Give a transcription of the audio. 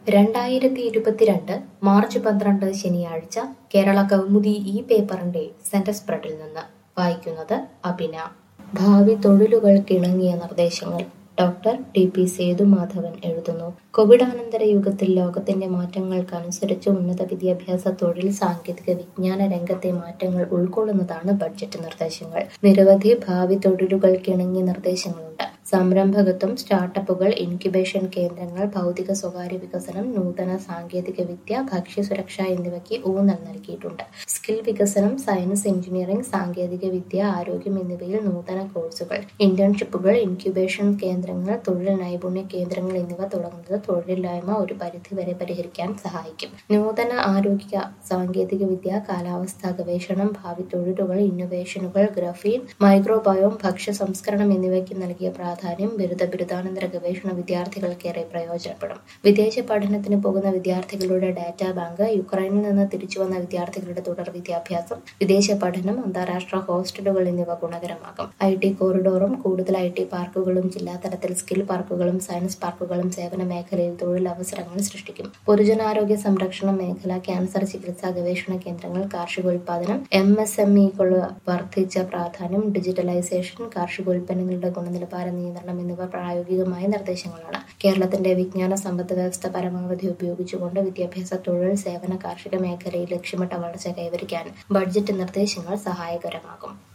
രണ്ടായിരത്തി ഇരുപത്തിരണ്ട് മാർച്ച് പന്ത്രണ്ട് ശനിയാഴ്ച കേരള കൗമുദി ഈ പേപ്പറിന്റെ സെന്റർ സ്പ്രെഡിൽ നിന്ന് വായിക്കുന്നത് അഭിന ഭാവി തൊഴിലുകൾക്കിണങ്ങിയ നിർദ്ദേശങ്ങൾ ഡോക്ടർ ടി പി സേതുമാധവൻ എഴുതുന്നു കോവിഡാനന്തര യുഗത്തിൽ ലോകത്തിന്റെ മാറ്റങ്ങൾക്കനുസരിച്ച് ഉന്നത വിദ്യാഭ്യാസ തൊഴിൽ സാങ്കേതിക വിജ്ഞാന രംഗത്തെ മാറ്റങ്ങൾ ഉൾക്കൊള്ളുന്നതാണ് ബഡ്ജറ്റ് നിർദ്ദേശങ്ങൾ നിരവധി ഭാവി തൊഴിലുകൾക്കിണങ്ങിയ നിർദ്ദേശങ്ങളുണ്ട് സംരംഭകത്വം സ്റ്റാർട്ടപ്പുകൾ ഇൻക്യുബേഷൻ കേന്ദ്രങ്ങൾ ഭൗതിക സ്വകാര്യ വികസനം നൂതന സാങ്കേതിക വിദ്യ ഭക്ഷ്യസുരക്ഷ എന്നിവയ്ക്ക് ഊന്നൽ നൽകിയിട്ടുണ്ട് സ്കിൽ വികസനം സയൻസ് എഞ്ചിനീയറിംഗ് സാങ്കേതിക വിദ്യ ആരോഗ്യം എന്നിവയിൽ നൂതന കോഴ്സുകൾ ഇന്റേൺഷിപ്പുകൾ ഇൻക്യുബേഷൻ കേന്ദ്രങ്ങൾ തൊഴിൽ നൈപുണ്യ കേന്ദ്രങ്ങൾ എന്നിവ തുടങ്ങുന്നത് തൊഴിലില്ലായ്മ ഒരു പരിധിവരെ പരിഹരിക്കാൻ സഹായിക്കും നൂതന ആരോഗ്യ സാങ്കേതിക വിദ്യ കാലാവസ്ഥാ ഗവേഷണം ഭാവി തൊഴിലുകൾ ഇന്നൊവേഷനുകൾ ഗ്രഫീൻ മൈക്രോബയോം ഭക്ഷ്യ സംസ്കരണം എന്നിവയ്ക്ക് നൽകിയ പ്രാധാന്യം ബിരുദ ബിരുദാനന്തര ഗവേഷണ വിദ്യാർത്ഥികൾക്കേറെ പ്രയോജനപ്പെടും വിദേശ പഠനത്തിന് പോകുന്ന വിദ്യാർത്ഥികളുടെ ഡാറ്റാ ബാങ്ക് യുക്രൈനിൽ നിന്ന് തിരിച്ചുവന്ന വിദ്യാർത്ഥികളുടെ തുടർ വിദ്യാഭ്യാസം വിദേശ പഠനം അന്താരാഷ്ട്ര ഹോസ്റ്റലുകൾ എന്നിവ ഗുണകരമാകും ഐ ടി കോറിഡോറും കൂടുതൽ ഐ ടി പാർക്കുകളും ജില്ലാതലത്തിൽ സ്കിൽ പാർക്കുകളും സയൻസ് പാർക്കുകളും സേവന മേഖലയിൽ തൊഴിലവസരങ്ങൾ സൃഷ്ടിക്കും പൊതുജനാരോഗ്യ സംരക്ഷണ മേഖല ക്യാൻസർ ചികിത്സാ ഗവേഷണ കേന്ദ്രങ്ങൾ കാർഷികോൽപാദനം എം എസ് എം ഇകൾ വർദ്ധിച്ച പ്രാധാന്യം ഡിജിറ്റലൈസേഷൻ കാർഷികോൽപ്പന്നങ്ങളുടെ ഗുണനിലവാര നിയന്ത്രണം എന്നിവ പ്രായോഗികമായ നിർദ്ദേശങ്ങളാണ് കേരളത്തിന്റെ വിജ്ഞാന സമ്പദ് വ്യവസ്ഥ പരമാവധി ഉപയോഗിച്ചുകൊണ്ട് വിദ്യാഭ്യാസ തൊഴിൽ സേവന കാർഷിക മേഖലയിൽ ലക്ഷ്യമിട്ട വളർച്ച കൈവരിക്കാൻ ബഡ്ജറ്റ് നിർദ്ദേശങ്ങൾ സഹായകരമാകും